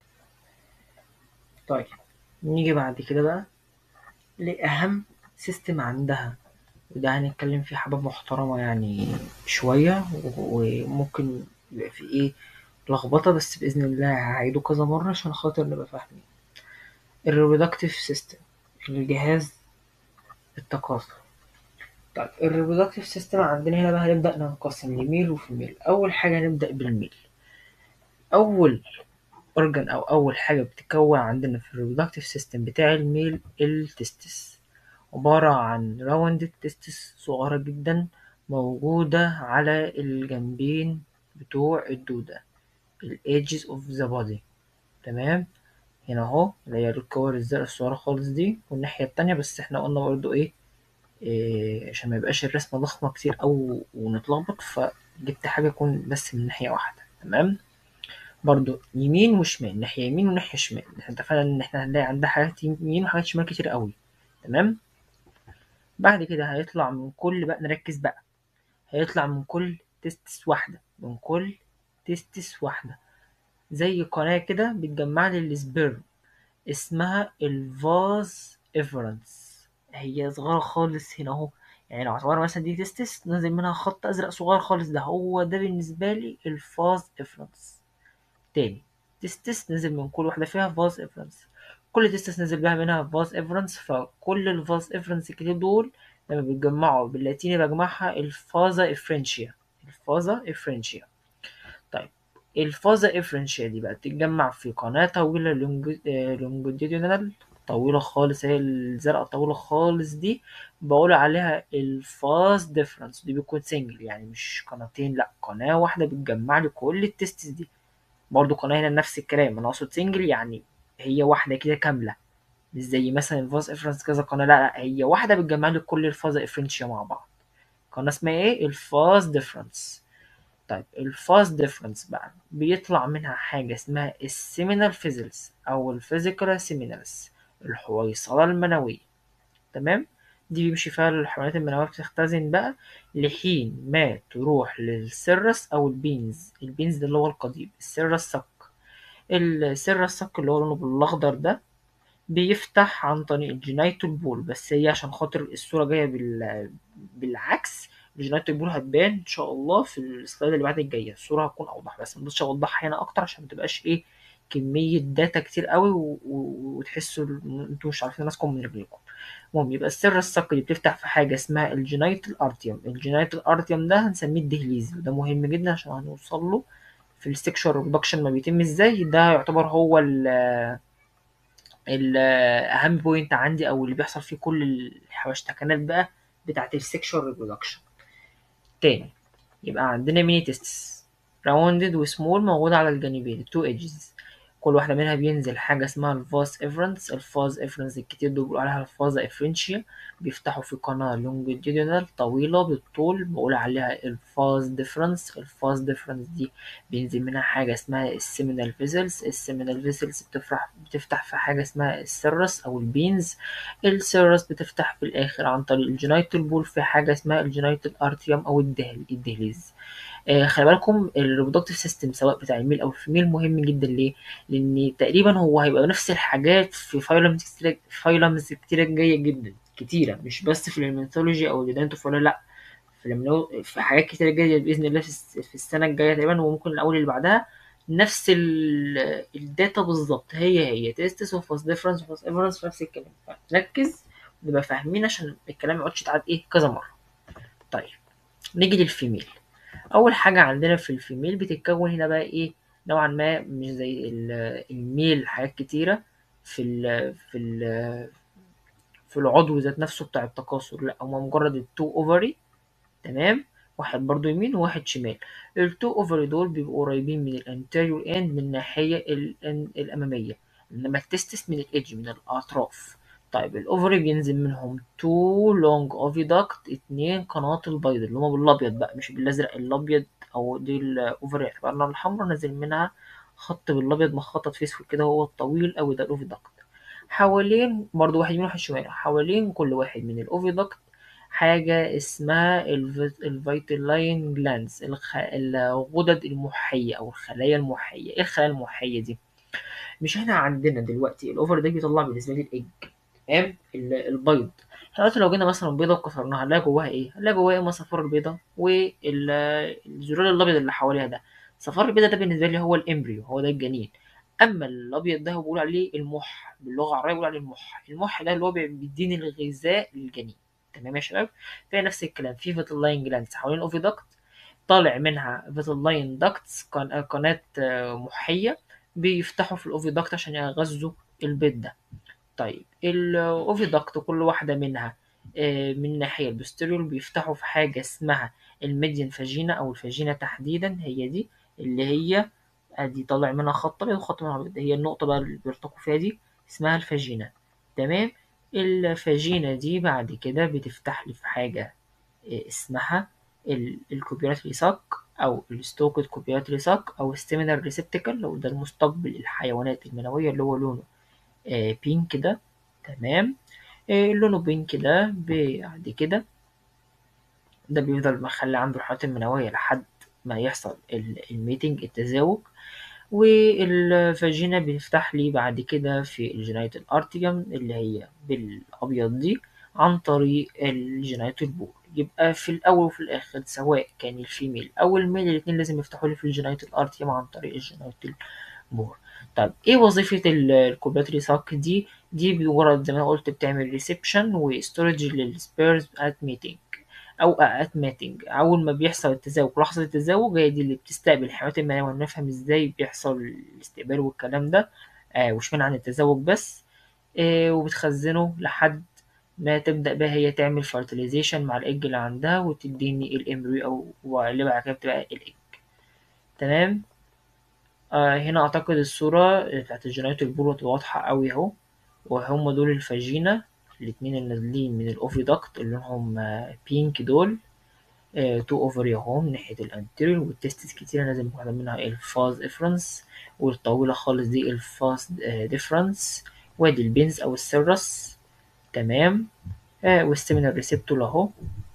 طيب نيجي بعد كده بقى لأهم سيستم عندها وده هنتكلم فيه حبة محترمة يعني شوية و- وممكن يبقى في ايه لخبطة بس بإذن الله هعيده كذا مرة عشان خاطر نبقى فاهمين الريبرودكتيف سيستم الجهاز التكاثر طيب الريبرودكتيف سيستم عندنا هنا بقى هنبدأ ننقسم لميل وفيميل أول حاجة نبدأ بالميل أول أورجن أو أول حاجة بتتكون عندنا في الريبرودكتيف سيستم بتاع الميل التستس عبارة عن راوند تستس صغيرة جدا موجودة على الجنبين بتوع الدودة ال edges of the body تمام هنا اهو اللي هي الكور الزرقاء الصغيرة خالص دي والناحية التانية بس احنا قلنا برضو ايه, إيه عشان ما يبقاش الرسمة ضخمة كتير أو ونتلخبط فجبت حاجة تكون بس من ناحية واحدة تمام برضو يمين وشمال ناحية يمين وناحية شمال احنا اتفقنا ان احنا هنلاقي عندها حاجات يمين وحاجات شمال كتير قوي تمام بعد كده هيطلع من كل بقى نركز بقى هيطلع من كل تستس واحدة من كل تستس واحدة زي قناة كده بتجمع لي السبيرم اسمها الفاز افرنس هي صغيرة خالص هنا اهو يعني لو اعتبرنا مثلا دي تستس نازل منها خط ازرق صغير خالص ده هو ده بالنسبة لي الفاز افرنس تاني تستس نزل من كل واحدة فيها فاز افرنس كل تستس نزل بها منها فاز افرنس فكل الفاز افرنس الكتير دول لما بيتجمعوا باللاتيني بجمعها الفازا افرنشيا الفازا افرنشيا طيب الفازا افرنشيا دي بقى بتتجمع في قناة طويلة لونجيتودينال طويلة خالص هي الزرقاء طويلة خالص دي بقول عليها الفاز ديفرنس دي بيكون سنجل يعني مش قناتين لا قناة واحدة بتجمع لي كل التستس دي برضو قناة هنا نفس الكلام انا اقصد سنجل يعني هي واحدة كده كاملة مش زي مثلا الفاز افرنس كذا قناة لا لا هي واحدة بتجمع لي كل الفاز افرنشيا مع بعض قناة اسمها ايه الفاز ديفرنس طيب الفاز ديفرنس بقى بيطلع منها حاجة اسمها السيمينال فيزلز أو الفيزيكال سيمينالز الحويصلة المنوية تمام دي بيمشي فيها الحيوانات المنوية بتختزن بقى لحين ما تروح للسيرس أو البينز البينز ده اللي هو القضيب السيرس صك السيرس صك اللي هو لونه بالأخضر ده بيفتح عن طريق الجينايتال بول بس هي عشان خاطر الصورة جاية بال... بالعكس الجينايتال بول هتبان ان شاء الله في السلايد اللي بعد الجايه الصوره هتكون اوضح بس مش اوضحها هنا اكتر عشان متبقاش ايه كميه داتا كتير قوي و... و... وتحسوا ان انتوا مش عارفين ماسكم من رجليكم المهم يبقى السر الصقي اللي بتفتح في حاجه اسمها الجينايتال ارتيوم الجينايتال ارتيوم ده هنسميه الدهليز وده مهم جدا عشان هنوصل له في السكشوال ريبرودكشن ما بيتم ازاي ده يعتبر هو ال الاهم بوينت عندي او اللي بيحصل فيه كل الحواشتكنات بقى بتاعت السكشوال ريبرودكشن تاني يبقى عندنا ميني تيستس راوندد وسمول موجودة على الجانبين التو ايدجز كل واحدة منها بينزل حاجة اسمها الفاز افرنس الفاز افرنس الكتير دول بيقولوا عليها الفازا افرنشيا بيفتحوا في قناة لونجيتودينال طويلة بالطول بقول عليها الفاز ديفرنس الفاز ديفرنس دي بينزل منها حاجة اسمها السيمينال فيزلز السيمينال فيزلز بتفرح بتفتح في حاجة اسمها السيرس أو البينز السيرس بتفتح في الآخر عن طريق الجينايتال بول في حاجة اسمها الجينايتال ارتيوم أو الدهل الدهليز آه خلي بالكم الريبرودكتيف سيستم سواء بتاع الميل او الفيميل مهم جدا ليه؟ لان تقريبا هو هيبقى نفس الحاجات في فايلمز كتير فايلمز كتيرة جايه جدا كتيره مش بس في الميثولوجي او الديدانتوفولا لا في المنو... في حاجات كتيره جايه باذن الله في, في السنه الجايه تقريبا وممكن الاول اللي بعدها نفس الداتا بالظبط هي هي تيستس وفاس ديفرنس وفاس افرنس نفس الكلام نركز نبقى فاهمين عشان الكلام ما يقعدش يتعاد ايه كذا مره طيب نيجي للفيميل اول حاجه عندنا في الفيميل بتتكون هنا بقى ايه نوعا ما مش زي الميل حاجات كتيره في ال في ال في العضو ذات نفسه بتاع التكاثر لا هما مجرد التو اوفري تمام واحد برضو يمين وواحد شمال التو اوفري دول بيبقوا قريبين من الانتيريور اند من الناحيه الاماميه انما التستس من الايدج من الاطراف طيب الاوفري بينزل منهم تو لونج اوفيداكت اتنين قنوات البيض اللي هما بالابيض بقى مش بالازرق الابيض او دي الاوفري اعتبرنا الحمراء نازل منها خط بالابيض مخطط في اسود كده هو الطويل قوي ده الاوفيداكت حوالين برضو واحد يمين وواحد شمال حوالين كل واحد من الاوفيداكت حاجة اسمها الفيتلاين جلانز الغدد المحية أو الخلايا المحية إيه الخلايا المحية دي؟ مش احنا عندنا دلوقتي الأوفر ده بيطلع بالنسبة لي الإيج تمام البيض احنا دلوقتي لو جينا مثلا بيضة وكسرناها هنلاقي جواها إيه؟ هنلاقي جواها إما صفار البيضة والزرار الأبيض اللي حواليها ده صفار البيضة ده بالنسبة لي هو الإمبريو هو ده الجنين اما الابيض ده هو بيقول عليه المح باللغه العربيه بيقول عليه المح المح ده اللي هو بيديني الغذاء للجنين تمام يا شباب فهي نفس الكلام في فيتلاين جلاندز حوالين الاوفيدكت طالع منها فيتلاين داكتس قناه محيه بيفتحوا في الاوفيدكت عشان يغذوا البيض ده طيب الاوفيدكت كل واحده منها من الناحيه البوستيريور بيفتحوا في حاجه اسمها الميديان فاجينا او الفاجينا تحديدا هي دي اللي هي ادي طالع منها خط ابيض وخط منها ابيض هي النقطه بقى اللي بيرتقوا فيها دي اسمها الفاجينا تمام الفاجينا دي بعد كده بتفتح لي في حاجه اسمها الكوبيراتري ساك او الستوكد كوبيراتري ساك او الستيمينال ريسبتيكل لو ده المستقبل الحيوانات المنويه اللي هو لونه بينك ده تمام لونه بينك ده بعد كده ده بيفضل مخلي عنده الحيوانات المنويه لحد ما يحصل الميتنج التزاوج والفاجينا بتفتح لي بعد كده في الجينيتال ارتيوم اللي هي بالابيض دي عن طريق الجينيتال بول يبقى في الاول وفي الاخر سواء كان الفيميل او الميل الاتنين لازم يفتحوا لي في الجينيتال ارتيوم عن طريق الجينيتال بول طيب ايه وظيفة الكوبلاتري ساك دي دي بمجرد زي ما انا قلت بتعمل ريسبشن وستورج للسبيرز ات ميتنج او ات ماتنج اول ما بيحصل التزاوج لحظه التزاوج هي دي اللي بتستقبل الحيوانات المنويه ونفهم ازاي بيحصل الاستقبال والكلام ده آه وشمال عن التزاوج بس آه وبتخزنه لحد ما تبدا بقى هي تعمل فرتيليزيشن مع الايج اللي عندها وتديني الامبريو او واللي بعد كده بتبقى الايج تمام آه هنا اعتقد الصوره بتاعت الجينيتال بول واضحه قوي اهو وهم دول الفاجينا الاتنين اللي نازلين من الاوفيدكت اللي لونهم بينك دول آه تو اوفري اهو من ناحية الانتيريور والتستس كتيرة نازل واحدة منها الفاز افرنس والطويلة خالص دي الفاز ديفرنس وادي البنز او السيرس تمام آه والسيمينال ريسبتور اهو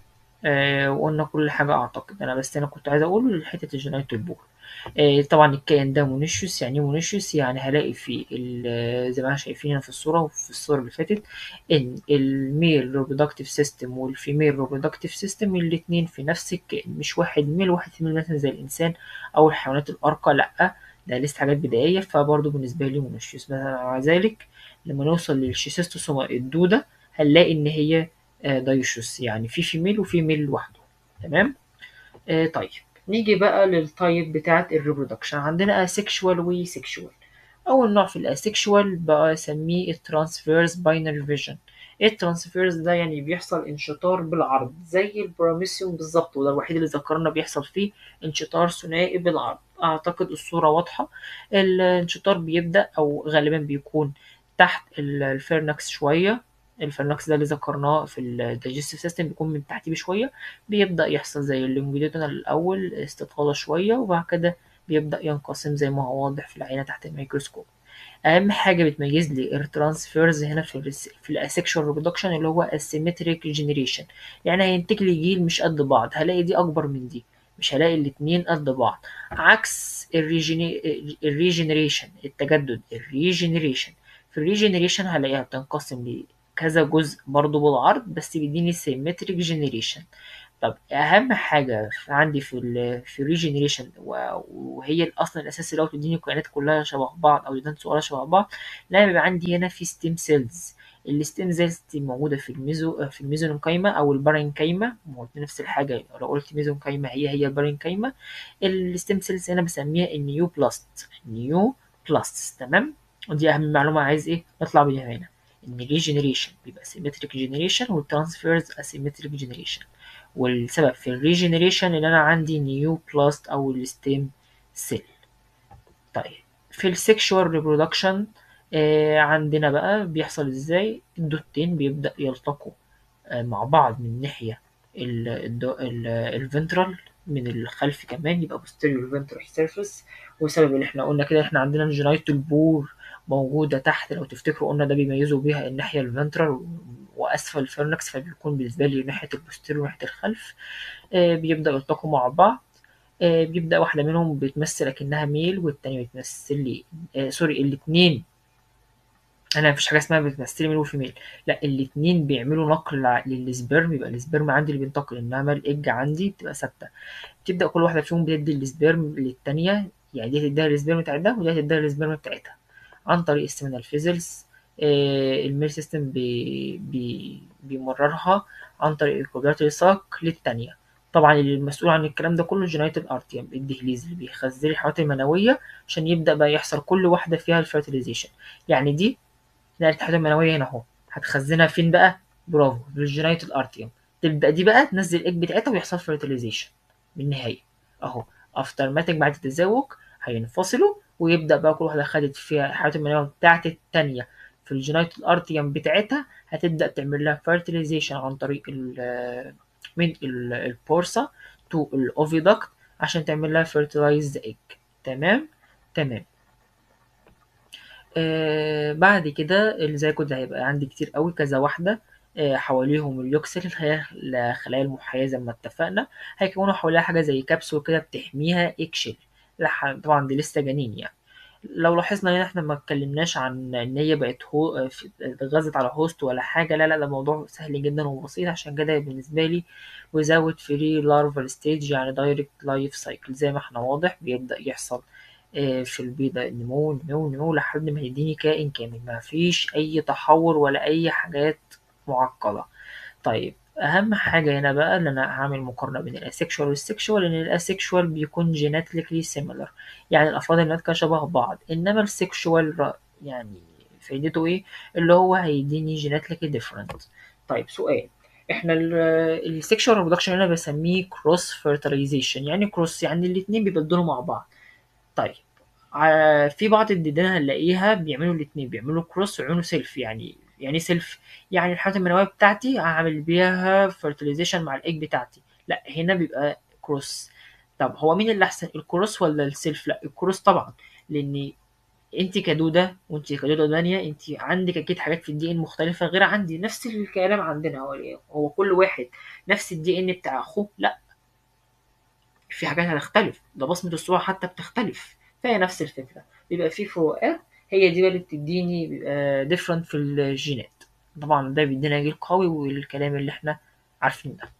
آه وقلنا كل حاجة اعتقد انا بس انا كنت عايز اقوله لحتة الجينيتال بول آه طبعا الكائن ده مونيشيوس يعني ايه مونيشيوس يعني هلاقي في زي ما احنا شايفين هنا في الصورة وفي الصورة اللي فاتت ان الميل ريبرودكتيف سيستم والفيميل ريبرودكتيف سيستم الاتنين في نفس الكائن مش واحد ميل وواحد فيميل مثلا زي الانسان او الحيوانات الارقى لا ده لسه حاجات بدائية فبرضه بالنسبة لي مونيشيوس مع ذلك لما نوصل للشيستوسوما الدودة هنلاقي ان هي آه دايوشوس يعني في فيميل وفي ميل لوحده تمام آه طيب نيجي بقى للتايب بتاعت الريبرودكشن عندنا اسexual وسexual اول نوع في الاسexual بقى اسميه الترانسفيرس باينري فيجن الترانسفيرس ده يعني بيحصل انشطار بالعرض زي البراميسيوم بالظبط وده الوحيد اللي ذكرنا بيحصل فيه انشطار ثنائي بالعرض اعتقد الصوره واضحه الانشطار بيبدا او غالبا بيكون تحت الفيرنكس شويه الفرنكس ده اللي ذكرناه في الدايجستيف سيستم بيكون من تحتيه بشويه بيبدا يحصل زي اللونجيتودينال الاول استطاله شويه وبعد كده بيبدا ينقسم زي ما هو واضح في العينه تحت الميكروسكوب اهم حاجه بتميز لي الترانسفيرز هنا في ال في الاسكشوال ريبرودكشن اللي هو اسيمتريك جينيريشن يعني هينتج لي جيل مش قد بعض هلاقي دي اكبر من دي مش هلاقي الاتنين قد بعض عكس الريجينيريشن التجدد الريجينيريشن في الريجينيريشن هلاقيها بتنقسم ل كذا جزء برضو بالعرض بس بيديني سيمتريك جينيريشن طب اهم حاجه عندي في ال في الريجينيريشن وهي الاصل الاساسي لو تديني الكائنات كلها شبه بعض او تديني صورها شبه بعض لا بيبقى عندي هنا في ستيم سيلز الستيم سيلز دي موجوده في الميزو في الميزونكايما او البارينكايما نفس الحاجه لو قلت ميزونكايما هي هي البارينكايما الستيم سيلز هنا بسميها النيو بلاست نيو بلاست تمام ودي اهم معلومه عايز ايه نطلع بيها هنا ان الريجنريشن بيبقى سيمتريك جنريشن والترانسفيرز اسيمتريك جنريشن والسبب في الريجنريشن ان انا عندي نيو بلاست او الستيم سيل طيب في السكشوال ريبرودكشن آه عندنا بقى بيحصل ازاي الدوتين بيبدا يلتقوا آه مع بعض من ناحيه الفنترال من الخلف كمان يبقى posterior ventral surface والسبب اللي احنا قلنا كده احنا عندنا الجينيتال بور موجودة تحت لو تفتكروا قلنا ده بيميزوا بيها الناحية الفنترال وأسفل الفرنكس فبيكون بالنسبة لي ناحية البوستيريور وناحية الخلف آه بيبدأ يلتقوا مع بعض آه بيبدأ واحدة منهم بتمثل أكنها ميل والتانية بتمثل لي آه سوري الاتنين أنا مفيش حاجة اسمها بتمثل ميل وفيميل لا الاتنين بيعملوا نقل للسبرم يبقى السبرم عندي اللي بينتقل إنما الإج عندي بتبقى ثابتة بتبدأ كل واحدة فيهم بتدي السبرم للتانية يعني دي هتديها السبرم بتاع ده ودي هتديها السبرم بتاعتها عن طريق السيمينال فيزلز آه الميل سيستم بي بي بيمررها عن طريق الكوبلاتري ساك للتانية طبعا اللي المسؤول عن الكلام ده كله جينيتال ارتيوم الدهليز اللي بيخزن الحيوانات المنوية عشان يبدأ بقى يحصل كل واحدة فيها الفيرتيليزيشن يعني دي نقلت الحيوانات المنوية هنا اهو هتخزنها فين بقى برافو بالجينيتال ارتيوم تبدأ دي بقى تنزل الايج بتاعتها ويحصل فيرتيليزيشن بالنهاية اهو افتر ماتك بعد التزاوج هينفصلوا ويبدأ بقى كل واحدة خدت فيها الحيوانات المنوية بتاعت التانية في الجينيتال ارتيوم بتاعتها هتبدأ تعمل لها fertilization عن طريق ال من البورصة تو الأوفيدكت عشان تعمل لها fertilized egg تمام تمام آه بعد كده الزيجوت ده هيبقى عندي كتير قوي كذا واحدة آه حواليهم اليوكسل الخلايا المحيزة زي ما اتفقنا هيكونوا حواليها حاجة زي كبسول كده بتحميها اكشل طبعا دي لسه جنين يعني لو لاحظنا ان احنا ما اتكلمناش عن ان هي بقت هو في- اتغذت على هوست ولا حاجه لا لا ده موضوع سهل جدا وبسيط عشان كده بالنسبه لي without free larval stage يعني direct life cycle زي ما احنا واضح بيبدأ يحصل آه، في البيضة نمو نمو نمو لحد ما يديني كائن كامل ما فيش أي تحور ولا أي حاجات معقدة طيب أهم حاجة هنا بقى إن أنا هعمل مقارنة بين الأسيكشوال والسيكشوال إن الأسيكشوال بيكون جيناتيكلي سيميلر يعني الأفراد الناتجة شبه بعض إنما السيكشوال يعني فايدته إيه؟ اللي هو هيديني جيناتيكلي ديفرنت طيب سؤال احنا السيكشوال ريبرودكشن هنا بسميه كروس فيرتلايزيشن يعني كروس يعني الاتنين بيبدلوا مع بعض طيب ع- في بعض الديدان هنلاقيها بيعملوا الاتنين بيعملوا كروس ويعملوا سيلف يعني يعني سيلف يعني الحالة المنوية بتاعتي هعمل بيها فيرتلايزيشن مع الايج بتاعتي لا هنا بيبقى كروس طب هو مين اللي احسن الكروس ولا السيلف لا الكروس طبعا لان انت كدوده وانت كدوده دانية انت عندك اكيد حاجات في الدي ان مختلفه غير عندي نفس الكلام عندنا هو هو كل واحد نفس الدي ان بتاع اخوه لا في حاجات هتختلف ده بصمة الصورة حتى بتختلف فهي نفس الفكرة بيبقى في فروقات هي دي بقى اللي بتديني بيبقى ديفرنت في الجينات طبعا ده بيدينا جيل قوي والكلام اللي احنا عارفينه ده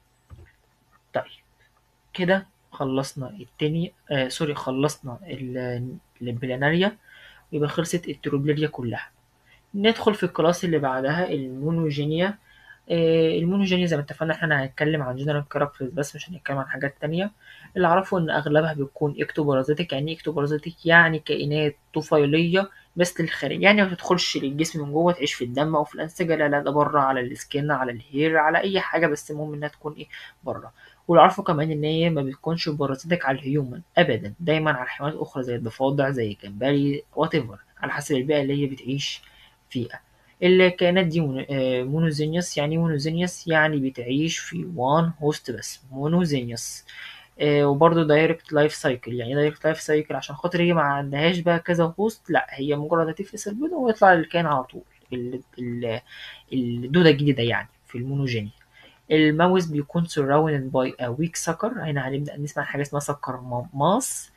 طيب كده خلصنا التاني آه سوري خلصنا ال- البلاناريا يبقى خلصت التروبليريا كلها ندخل في الكلاس اللي بعدها المونوجينيا آه، المونوجينيا زي ما اتفقنا احنا هنتكلم عن جنرال كاركترز بس مش هنتكلم عن حاجات تانية اللي اعرفه ان اغلبها بيكون اكتوبارازيتك يعني ايه اكتوبارازيتك يعني كائنات طفيلية بس للخارج يعني ما تدخلش للجسم من جوه تعيش في الدم او في الانسجه لا لا ده بره على السكين على الهير على اي حاجه بس المهم انها تكون ايه بره واللي عارفه كمان ان هي ما بتكونش بارازيتك على الهيومن ابدا دايما على الحيوانات الاخرى زي الضفادع زي الجمبري وات على حسب البيئه اللي هي بتعيش فيها الكائنات دي مونو- آه، مونوزينيوس يعني إيه مونوزينيوس يعني بتعيش في وان هوست بس مونوزينيوس آه، وبرضه دايركت لايف سايكل يعني دايركت لايف سايكل عشان خاطر هي ما عندهاش بقى كذا هوست لا هي مجرد هتفقس البيضة ويطلع الكائن على طول ال- ال- الدودة الجديدة يعني في المونوجينيا الماوس بيكون surrounded by a weak sucker هنا هنبدأ نسمع حاجة اسمها سكر ماس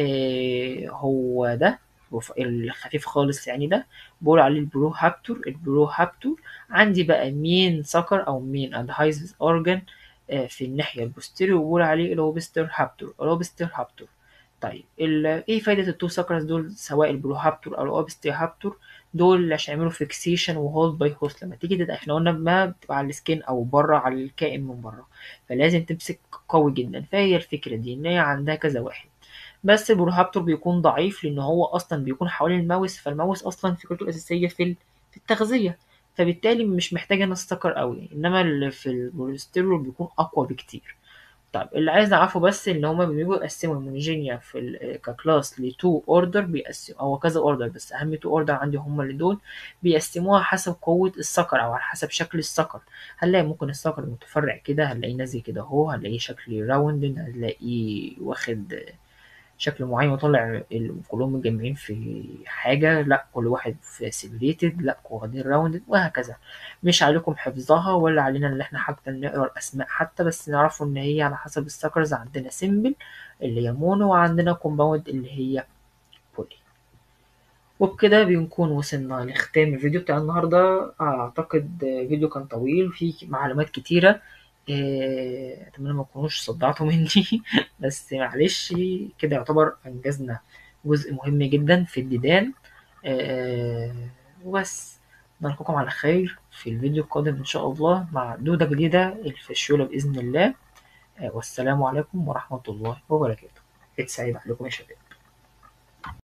آه، هو ده الرف- الخفيف خالص يعني ده بقول عليه البرو هابتور البرو هابتور عندي بقى مين سكر او مين ادهايزز اورجان في الناحية البوستيريور وبقول عليه الاوبستر هابتور الاوبستر هابتور طيب ال- ايه فايدة التو سكرز دول سواء البرو هابتور او الاوبستر هابتور دول عشان يعملوا فيكسيشن وهولد باي هوست لما تيجي تد- احنا قلنا ما بتبقى على السكين او بره على الكائن من بره فلازم تمسك قوي جدا فهي الفكرة دي ان هي عندها كذا واحد بس البروهابتور بيكون ضعيف لان هو اصلا بيكون حوالين الماوس فالماوس اصلا فكرته الاساسيه في ال- في التغذيه فبالتالي مش محتاج ان استكر قوي انما اللي في البوليسترول بيكون اقوى بكتير طيب اللي عايز نعرفه بس ان هما بيجوا يقسموا المونوجينيا في ال- ككلاس لتو اوردر بيقسم هو كذا اوردر بس اهم تو اوردر عندي هما اللي دول بيقسموها حسب قوة السكر او على حسب شكل السكر هنلاقي ممكن السكر متفرع كده هنلاقيه نازل كده اهو هنلاقيه شكل راوند هنلاقيه واخد شكل معين وطلع ال- كلهم متجمعين في حاجة لا كل واحد في سيبريتد لا واخدين راوندد وهكذا مش عليكم حفظها ولا علينا ان احنا حتى نقرا الاسماء حتى بس نعرفوا ان هي على حسب السكرز عندنا سيمبل اللي هي مونو وعندنا كومباوند اللي هي بولي وبكده بنكون وصلنا لختام الفيديو بتاع النهاردة أعتقد فيديو كان طويل فيه معلومات كتيرة إيه، أتمنى ما تكونوش صدعتوا مني بس معلش كده يعتبر أنجزنا جزء مهم جدا في الديدان آه، وبس نلقاكم على خير في الفيديو القادم إن شاء الله مع دودة جديدة الفشولة بإذن الله آه، والسلام عليكم ورحمة الله وبركاته عيد سعيد عليكم يا شباب